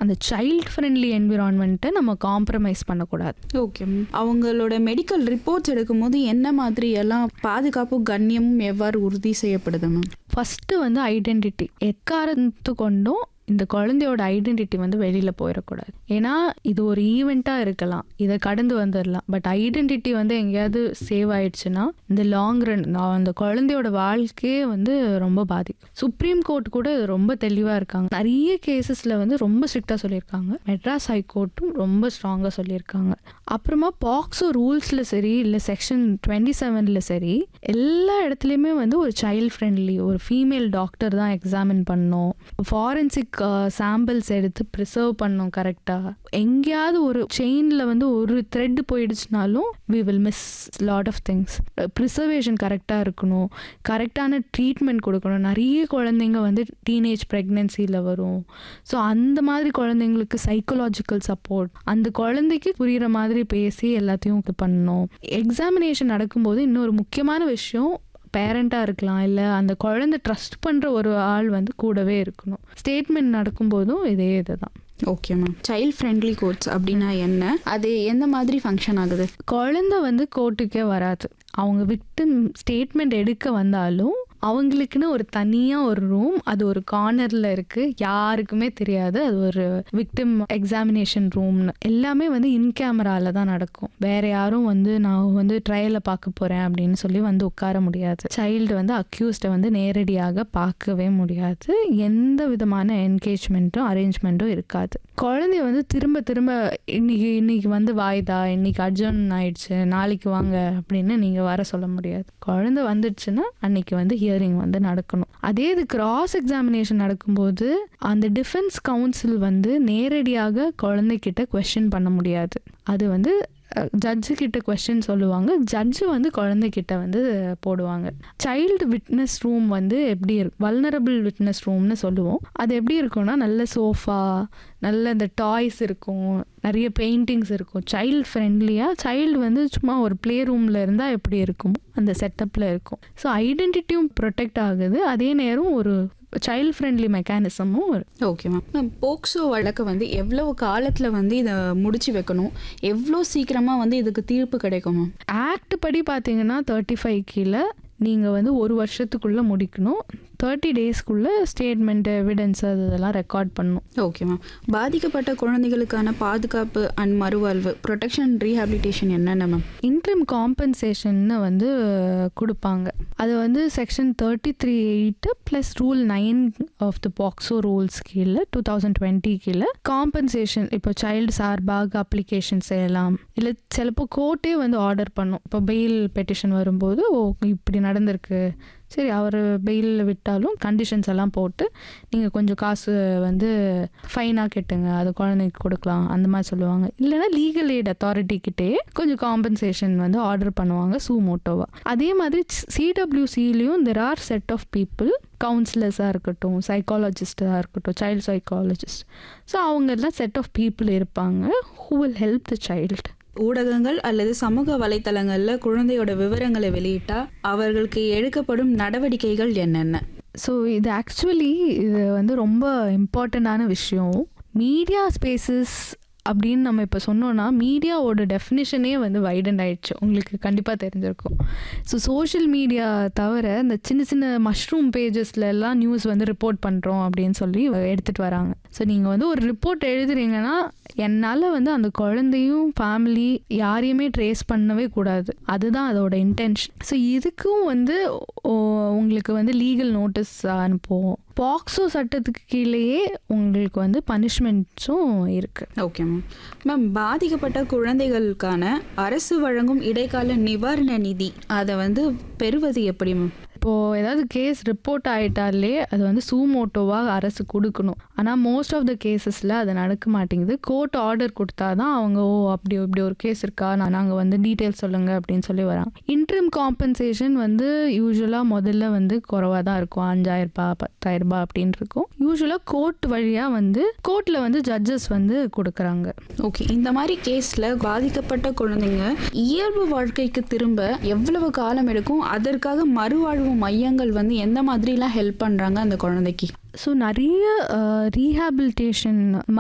அந்த child friendly என்விரான்மெண்ட்டை நம்ம compromise பண்ணக்கூடாது ஓகே மேம் அவங்களோட மெடிக்கல் ரிப்போர்ட்ஸ் எடுக்கும்போது என்ன மாதிரி எல்லாம் பாதுகாப்பு கண்ணியமும் எவ்வாறு உறுதி செய்யப்படுது மேம் ஃபஸ்ட்டு வந்து ஐடென்டிட்டி எக்காரணத்து கொண்டும் இந்த குழந்தையோட ஐடென்டிட்டி வந்து வெளியில் போயிடக்கூடாது ஏன்னா இது ஒரு ஈவெண்ட்டாக இருக்கலாம் இதை கடந்து வந்துடலாம் பட் ஐடென்டிட்டி வந்து எங்கேயாவது சேவ் ஆயிடுச்சுன்னா இந்த லாங் ரன் அந்த குழந்தையோட வாழ்க்கையே வந்து ரொம்ப பாதிக்கும் சுப்ரீம் கோர்ட் கூட இது ரொம்ப தெளிவாக இருக்காங்க நிறைய கேசஸில் வந்து ரொம்ப ஸ்ட்ரிக்டாக சொல்லியிருக்காங்க மெட்ராஸ் ஹைகோர்ட்டும் ரொம்ப ஸ்ட்ராங்காக சொல்லியிருக்காங்க அப்புறமா பாக்ஸோ ரூல்ஸில் சரி இல்லை செக்ஷன் டுவெண்ட்டி செவனில் சரி எல்லா இடத்துலையுமே வந்து ஒரு சைல்ட் ஃப்ரெண்ட்லி ஒரு ஃபீமேல் டாக்டர் தான் எக்ஸாமின் பண்ணணும் ஃபாரன்சிக் சாம்பிள்ஸ் எடுத்து ப்ரிசர்வ் பண்ணணும் கரெக்டாக எங்கேயாவது ஒரு செயினில் வந்து ஒரு த்ரெட் போயிடுச்சுனாலும் we will miss lot of things preservation கரெக்டாக இருக்கணும் கரெக்டான ட்ரீட்மெண்ட் கொடுக்கணும் நிறைய குழந்தைங்க வந்து டீனேஜ் ப்ரெக்னென்சியில் வரும் ஸோ அந்த மாதிரி குழந்தைங்களுக்கு சைக்கலாஜிக்கல் சப்போர்ட் அந்த குழந்தைக்கு புரிகிற மாதிரி பேசி எல்லாத்தையும் இது பண்ணணும் எக்ஸாமினேஷன் நடக்கும்போது இன்னொரு முக்கியமான விஷயம் பேரண்ட்டாக இருக்கலாம் இல்லை அந்த குழந்தை ட்ரஸ்ட் பண்ணுற ஒரு ஆள் வந்து கூடவே இருக்கணும் ஸ்டேட்மெண்ட் நடக்கும்போதும் இதே இது தான் okay ma'am child friendly courts அப்படின்னா என்ன அது எந்த மாதிரி ஃபங்க்ஷன் ஆகுது குழந்தை வந்து கோர்ட்டுக்கே வராது அவங்க விக்டிம் ஸ்டேட்மெண்ட் எடுக்க வந்தாலும் அவங்களுக்குன்னு ஒரு தனியாக ஒரு ரூம் அது ஒரு கார்னரில் இருக்குது யாருக்குமே தெரியாது அது ஒரு விக்டிம் எக்ஸாமினேஷன் ரூம்னு எல்லாமே வந்து இன் கேமராவில் தான் நடக்கும் வேற யாரும் வந்து நான் வந்து ட்ரையலில் பார்க்க போகிறேன் அப்படின்னு சொல்லி வந்து உட்கார முடியாது சைல்டு வந்து அக்யூஸ்டை வந்து நேரடியாக பார்க்கவே முடியாது எந்த விதமான என்கேஜ்மெண்ட்டும் அரேஞ்ச்மெண்ட்டும் இருக்காது குழந்தைய வந்து திரும்ப திரும்ப இன்னைக்கு இன்னைக்கு வந்து வாய்தா இன்னைக்கு அர்ஜுன் ஆயிடுச்சு நாளைக்கு வாங்க அப்படின்னு நீங்கள் வர சொல்ல முடியாது குழந்தை வந்துடுச்சுன்னா அன்னைக்கு வந்து ஹியரிங் வந்து நடக்கணும் அதே இது கிராஸ் எக்ஸாமினேஷன் நடக்கும்போது அந்த டிஃபென்ஸ் கவுன்சில் வந்து நேரடியாக குழந்தைகிட்ட கொஸ்டின் பண்ண முடியாது அது வந்து ஜட்ஜு கிட்ட கொஸ்டின் சொல்லுவாங்க ஜட்ஜு வந்து குழந்தைகிட்ட வந்து போடுவாங்க சைல்டு விட்னஸ் ரூம் வந்து எப்படி இருக்கும் வல்னரபிள் விட்னஸ் ரூம்னு சொல்லுவோம் அது எப்படி இருக்கும்னா நல்ல சோஃபா நல்ல இந்த டாய்ஸ் இருக்கும் நிறைய பெயிண்டிங்ஸ் இருக்கும் சைல்டு ஃப்ரெண்ட்லியாக சைல்டு வந்து சும்மா ஒரு ப்ளே ரூமில் இருந்தால் எப்படி இருக்கும் அந்த செட்டப்பில் இருக்கும் ஸோ ஐடென்டிட்டியும் ப்ரொடெக்ட் ஆகுது அதே நேரம் ஒரு சைல்ட் ஃப்ரெண்ட்லி மெக்கானிசமும் ஓகே மேம் மேம் போக்சோ வழக்கை வந்து எவ்வளவு காலத்தில் வந்து இதை முடிச்சு வைக்கணும் எவ்வளோ சீக்கிரமாக வந்து இதுக்கு தீர்ப்பு கிடைக்கும் மேம் ஆக்ட் படி பார்த்தீங்கன்னா தேர்ட்டி ஃபைவ் கீழே நீங்கள் வந்து ஒரு வருஷத்துக்குள்ளே முடிக்கணும் தேர்ட்டி டேஸ்க்குள்ளே ஸ்டேட்மெண்ட் எவிடன்ஸ் அது இதெல்லாம் ரெக்கார்ட் பண்ணணும் ஓகே மேம் பாதிக்கப்பட்ட குழந்தைகளுக்கான பாதுகாப்பு அண்ட் மறுவாழ்வு ப்ரொடெக்ஷன் ரீஹாபிலிட்டேஷன் என்னென்ன மேம் இன்ட்ரிம் காம்பன்சேஷன்னு வந்து கொடுப்பாங்க அது வந்து section thirty three eight plus rule nine of the POCSO rules கீழே டூ தௌசண்ட் டுவெண்ட்டி கீழே காம்பன்சேஷன் இப்போ சைல்டு சார்பாக அப்ளிகேஷன் செய்யலாம் இல்லை சிலப்போ கோர்ட்டே வந்து ஆர்டர் பண்ணும் இப்போ பெயில் பெட்டிஷன் வரும்போது ஓ இப்படி நடந்திருக்கு சரி அவர் பெயிலில் விட்டாலும் கண்டிஷன்ஸ் எல்லாம் போட்டு நீங்கள் கொஞ்சம் காசு வந்து ஃபைனாக கட்டுங்க அது குழந்தைக்கு கொடுக்கலாம் அந்த மாதிரி சொல்லுவாங்க இல்லைன்னா லீகல் எய்ட் அத்தாரிட்டிக்கிட்டே கொஞ்சம் காம்பன்சேஷன் வந்து ஆர்டர் பண்ணுவாங்க சூ மோட்டோவா அதே மாதிரி சிடபிள்யூசிலையும் there are set of people கவுன்சிலர்ஸாக இருக்கட்டும் சைக்காலஜிஸ்டாக இருக்கட்டும் சைல்டு சைக்காலஜிஸ்ட் ஸோ அவங்க எல்லாம் செட் ஆஃப் பீப்புள் இருப்பாங்க who will help the child ஊடகங்கள் அல்லது சமூக வலைத்தளங்களில் குழந்தையோட விவரங்களை வெளியிட்டா அவர்களுக்கு எடுக்கப்படும் நடவடிக்கைகள் என்னென்ன ஸோ இது ஆக்சுவலி இது வந்து ரொம்ப இம்பார்ட்டண்ட்டான விஷயம் மீடியா ஸ்பேசஸ் அப்படின்னு நம்ம இப்போ சொன்னோன்னா மீடியாவோட டெஃபினிஷனே வந்து வைடண்ட் ஆயிடுச்சு உங்களுக்கு கண்டிப்பாக தெரிஞ்சிருக்கும் ஸோ சோஷியல் மீடியா தவிர இந்த சின்ன சின்ன மஷ்ரூம் பேஜஸ்ல எல்லாம் நியூஸ் வந்து ரிப்போர்ட் பண்ணுறோம் அப்படின்னு சொல்லி எடுத்துகிட்டு வராங்க ஸோ நீங்கள் வந்து ஒரு ரிப்போர்ட் எழுதுறீங்கன்னா என்னால் வந்து அந்த குழந்தையும் ஃபேமிலி யாரையுமே ட்ரேஸ் பண்ணவே கூடாது அதுதான் அதோட இன்டென்ஷன் ஸோ இதுக்கும் வந்து உங்களுக்கு வந்து லீகல் நோட்டீஸ் அனுப்புவோம் பாக்ஸோ சட்டத்துக்கு கீழேயே உங்களுக்கு வந்து பனிஷ்மெண்ட்ஸும் இருக்குது ஓகே மேம் மேம் பாதிக்கப்பட்ட குழந்தைகளுக்கான அரசு வழங்கும் இடைக்கால நிவாரண நிதி அதை வந்து பெறுவது எப்படி மேம் இப்போது ஏதாவது கேஸ் ரிப்போர்ட் ஆகிட்டாலே அது வந்து சூமோட்டோவாக அரசு கொடுக்கணும் ஆனால் மோஸ்ட் ஆஃப் த கேசஸில் அது நடக்க மாட்டேங்குது கோர்ட் ஆர்டர் கொடுத்தா தான் அவங்க ஓ அப்படி இப்படி ஒரு கேஸ் இருக்கா நான் நாங்கள் வந்து டீட்டெயில்ஸ் சொல்லுங்கள் அப்படின்னு சொல்லி வராங்க இன்ட்ரிம் காம்பன்சேஷன் வந்து யூஸ்வலாக முதல்ல வந்து குறவாக தான் இருக்கும் அஞ்சாயிரரூபா பத்தாயிரரூபா அப்படின்னு இருக்கும் யூஸ்வலாக கோர்ட் வழியாக வந்து கோர்ட்டில் வந்து ஜட்ஜஸ் வந்து கொடுக்குறாங்க ஓகே இந்த மாதிரி கேஸில் பாதிக்கப்பட்ட குழந்தைங்க இயல்பு வாழ்க்கைக்கு திரும்ப எவ்வளவு காலம் எடுக்கும் அதற்காக மறுவாழ்வு மையங்கள் வந்து எந்த மாதிரிலாம் ஹெல்ப் பண்ணுறாங்க அந்த குழந்தைக்கு ஸோ நிறைய ரீஹாபிலிட்டேஷன்